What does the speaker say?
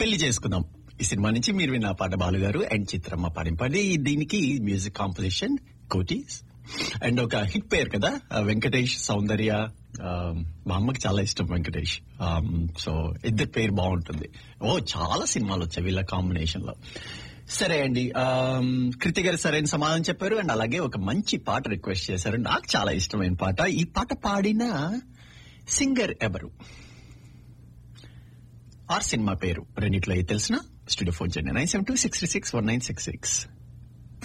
పెళ్లి చేసుకుందాం ఈ సినిమా నుంచి మీరు విన్న పాట బాలుగారు అండ్ చిత్రమ్మ పాడింపండి దీనికి మ్యూజిక్ కాంపోజిషన్ కోటీస్ అండ్ ఒక హిట్ పేరు కదా ఆ, వెంకటేష్ సౌందర్య ఆ, మా అమ్మకి చాలా ఇష్టం వెంకటేష్ సో ఇద్దరు పేరు బాగుంటుంది ఓ చాలా సినిమాలు వచ్చాయి వీళ్ళ కాంబినేషన్ లో సరే అండి ఆమ్, కృతి గారు సరైన సమాధానం చెప్పారు అండ్ అలాగే ఒక మంచి పాట రిక్వెస్ట్ చేశారు నాకు చాలా ఇష్టమైన పాట ఈ పాట పాడిన సింగర్ ఎవరు ఆర్ సినిమా పేరు రెండిట్లో తెలిసిన స్టూడియో ఫోన్ చేయండి nine seven two six six one nine six six